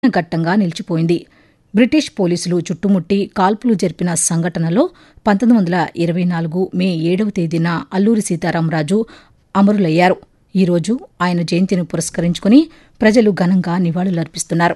ఘట్టంగా నిలిచిపోయింది బ్రిటిష్ పోలీసులు చుట్టుముట్టి కాల్పులు జరిపిన సంఘటనలో పంతొమ్మిది వందల ఇరవై నాలుగు మే ఏడవ తేదీన అల్లూరి సీతారామరాజు అమరులయ్యారు ఈ రోజు ఆయన జయంతిని పురస్కరించుకుని ప్రజలు ఘనంగా నివాళులర్పిస్తున్నారు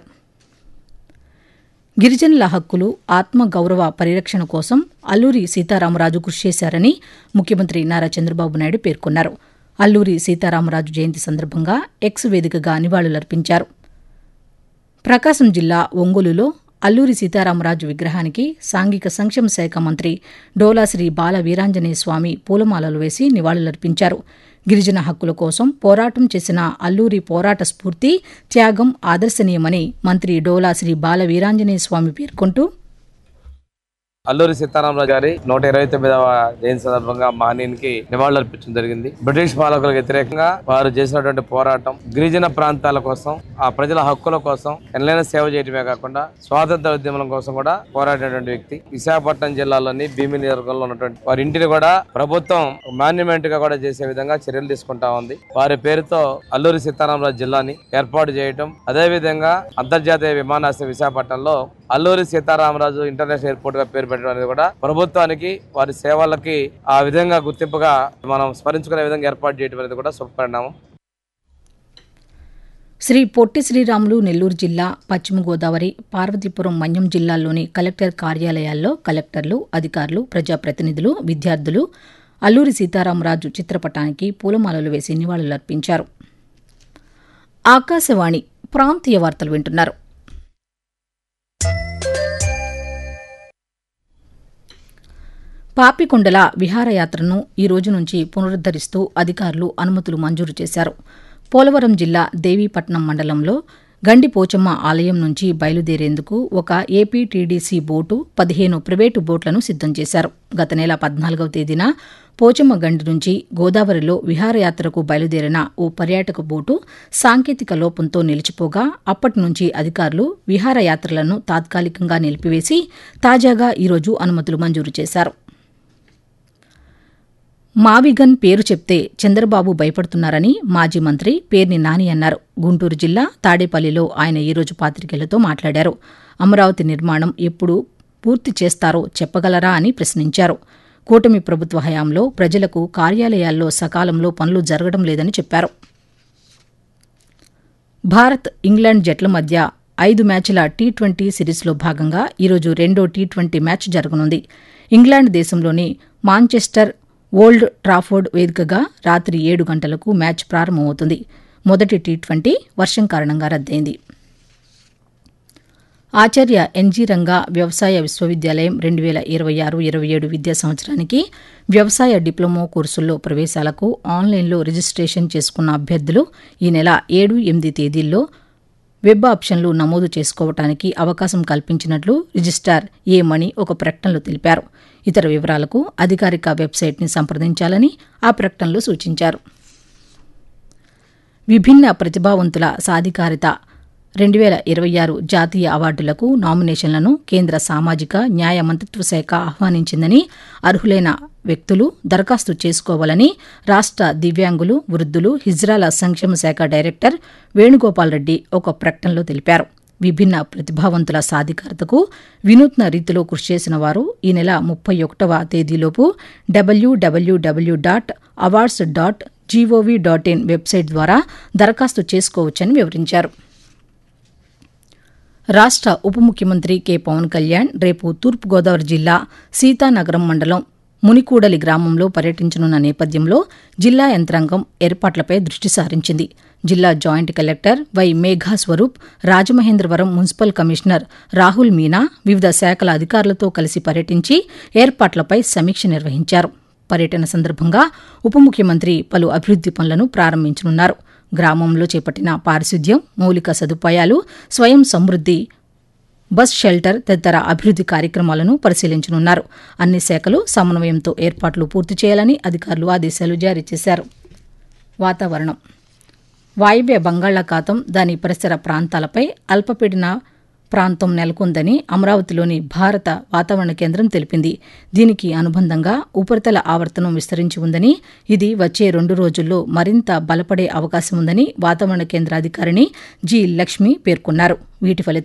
గిరిజనుల హక్కులు ఆత్మ గౌరవ పరిరక్షణ కోసం అల్లూరి సీతారామరాజు కృషి చేశారని ముఖ్యమంత్రి నారా చంద్రబాబు నాయుడు పేర్కొన్నారు అల్లూరి సీతారామరాజు జయంతి సందర్భంగా ఎక్స్ వేదికగా నివాళులర్పించారు ప్రకాశం జిల్లా ఒంగోలులో అల్లూరి సీతారామరాజు విగ్రహానికి సాంఘిక సంక్షేమ శాఖ మంత్రి డోలాశ్రీ బాల వీరాంజనేయ స్వామి పూలమాలలు వేసి నివాళులర్పించారు గిరిజన హక్కుల కోసం పోరాటం చేసిన అల్లూరి పోరాట స్ఫూర్తి త్యాగం ఆదర్శనీయమని మంత్రి డోలాశ్రీ బాల వీరాంజనేయ స్వామి పేర్కొంటూ అల్లూరి సీతారామరాజు గారి నూట ఇరవై తొమ్మిదవ జయంతి సందర్భంగా మహనీయునికి నివాళులు అర్పించడం జరిగింది బ్రిటిష్ పాలకులకు వ్యతిరేకంగా వారు చేసినటువంటి పోరాటం గిరిజన ప్రాంతాల కోసం ఆ ప్రజల హక్కుల కోసం ఎనలైన సేవ చేయడమే కాకుండా స్వాతంత్ర ఉద్యమం కోసం కూడా పోరాడినటువంటి వ్యక్తి విశాఖపట్నం జిల్లాలోని భీమి నియోజకవర్గంలో ఉన్నటువంటి వారి ఇంటిని కూడా ప్రభుత్వం మాన్యుమెంట్ గా కూడా చేసే విధంగా చర్యలు తీసుకుంటా ఉంది వారి పేరుతో అల్లూరి సీతారామరాజు జిల్లాని ఏర్పాటు చేయటం అదే విధంగా అంతర్జాతీయ విమానాశ్రయం విశాఖపట్నంలో అల్లూరి సీతారామరాజు ఇంటర్నేషనల్ ఎయిర్పోర్ట్ గా పేరు పెట్టడం అనేది కూడా ప్రభుత్వానికి వారి సేవలకి ఆ విధంగా గుర్తింపుగా మనం స్మరించుకునే విధంగా ఏర్పాటు చేయడం అనేది కూడా శుభపరిణామం శ్రీ పొట్టి శ్రీరాములు నెల్లూరు జిల్లా పశ్చిమ గోదావరి పార్వతీపురం మన్యం జిల్లాల్లోని కలెక్టర్ కార్యాలయాల్లో కలెక్టర్లు అధికారులు ప్రజాప్రతినిధులు విద్యార్థులు అల్లూరి సీతారామరాజు చిత్రపటానికి పూలమాలలు వేసి నివాళులర్పించారు ఆకాశవాణి ప్రాంతీయ వార్తలు వింటున్నారు పాపికొండల విహారయాత్రను ఈ రోజు నుంచి పునరుద్దరిస్తూ అధికారులు అనుమతులు మంజూరు చేశారు పోలవరం జిల్లా దేవీపట్నం మండలంలో గండి పోచమ్మ ఆలయం నుంచి బయలుదేరేందుకు ఒక ఏపీటీడీసీ బోటు పదిహేను ప్రైవేటు బోట్లను సిద్దం చేశారు గత నెల పద్నాలుగవ తేదీన పోచమ్మ గండి నుంచి గోదావరిలో విహారయాత్రకు బయలుదేరిన ఓ పర్యాటక బోటు సాంకేతిక లోపంతో నిలిచిపోగా అప్పటి నుంచి అధికారులు విహారయాత్రలను తాత్కాలికంగా నిలిపివేసి తాజాగా ఈరోజు అనుమతులు మంజూరు చేశారు మావిగన్ పేరు చెప్తే చంద్రబాబు భయపడుతున్నారని మాజీ మంత్రి పేర్ని నాని అన్నారు గుంటూరు జిల్లా తాడేపల్లిలో ఆయన ఈరోజు పాతికేయులతో మాట్లాడారు అమరావతి నిర్మాణం ఎప్పుడు పూర్తి చేస్తారో చెప్పగలరా అని ప్రశ్నించారు కూటమి ప్రభుత్వ హయాంలో ప్రజలకు కార్యాలయాల్లో సకాలంలో పనులు జరగడం లేదని చెప్పారు భారత్ ఇంగ్లాండ్ జట్ల మధ్య ఐదు మ్యాచ్ల టీ ట్వంటీ సిరీస్లో భాగంగా ఈరోజు రెండో టీ ట్వంటీ మ్యాచ్ జరగనుంది ఇంగ్లాండ్ దేశంలోని మాంచెస్టర్ ఓల్డ్ ట్రాఫోర్డ్ వేదికగా రాత్రి ఏడు గంటలకు మ్యాచ్ ప్రారంభమవుతుంది మొదటి టీ ట్వంటీ వర్షం కారణంగా రద్దయింది ఆచార్య ఎన్జీ రంగా వ్యవసాయ విశ్వవిద్యాలయం రెండు వేల ఇరవై ఆరు ఇరవై ఏడు విద్యా సంవత్సరానికి వ్యవసాయ డిప్లొమా కోర్సుల్లో ప్రవేశాలకు ఆన్లైన్లో రిజిస్ట్రేషన్ చేసుకున్న అభ్యర్థులు ఈ నెల ఏడు ఎనిమిది తేదీల్లో వెబ్ ఆప్షన్లు నమోదు చేసుకోవటానికి అవకాశం కల్పించినట్లు రిజిస్టార్ ఏ మణి ఒక ప్రకటనలో తెలిపారు ఇతర వివరాలకు అధికారిక వెబ్సైట్ని సంప్రదించాలని ఆ ప్రకటనలో సూచించారు విభిన్న ప్రతిభావంతుల సాధికారిత రెండు వేల ఇరవై ఆరు జాతీయ అవార్డులకు నామినేషన్లను కేంద్ర సామాజిక న్యాయ మంత్రిత్వ శాఖ ఆహ్వానించిందని అర్హులైన వ్యక్తులు దరఖాస్తు చేసుకోవాలని రాష్ట దివ్యాంగులు వృద్ధులు హిజ్రాల సంక్షేమ శాఖ డైరెక్టర్ వేణుగోపాల్ రెడ్డి ఒక ప్రకటనలో తెలిపారు విభిన్న ప్రతిభావంతుల సాధికారతకు వినూత్న రీతిలో కృషి చేసిన వారు ఈ నెల ముప్పై ఒకటవ తేదీలోపు W W W dot awards dot G O V dot in website ద్వారా దరఖాస్తు చేసుకోవచ్చని వివరించారు రాష్ట ఉప ముఖ్యమంత్రి కె పవన్ కళ్యాణ్ రేపు తూర్పుగోదావరి జిల్లా సీతానగరం మండలం మునికూడలి గ్రామంలో పర్యటించనున్న నేపథ్యంలో జిల్లా యంత్రాంగం ఏర్పాట్లపై దృష్టి సారించింది జిల్లా joint collector Y Megha Swarup Rajamahendravaram municipal commissioner Rahul Meena వివిధ శాఖల అధికారులతో కలిసి పర్యటించి ఏర్పాట్లపై సమీక్ష నిర్వహించారు పర్యటన సందర్భంగా ఉప ముఖ్యమంత్రి పలు అభివృద్ది పనులను ప్రారంభించనున్నారు గ్రామంలో చేపట్టిన పారిశుద్ధ్యం మౌలిక సదుపాయాలు స్వయం సమృద్ది బస్ షెల్టర్ తదితర అభివృద్ది కార్యక్రమాలను పరిశీలించనున్నారు అన్ని శాఖలు సమన్వయంతో ఏర్పాట్లు పూర్తి చేయాలని అధికారులు ఆదేశాలు జారీ చేశారు వాతావరణం వాయువ్య బంగాళాఖాతం దాని పరిసర ప్రాంతాలపై అల్పపీడన ప్రాంతం నెలకొందని అమరావతిలోని భారత వాతావరణ కేంద్రం తెలిపింది దీనికి అనుబంధంగా ఉపరితల ఆవర్తనం విస్తరించి ఉందని ఇది వచ్చే రెండు రోజుల్లో మరింత బలపడే అవకాశం ఉందని వాతావరణ కేంద్ర అధికారిణి జి లక్ష్మి పేర్కొన్నారు వీటి ఫలితంగా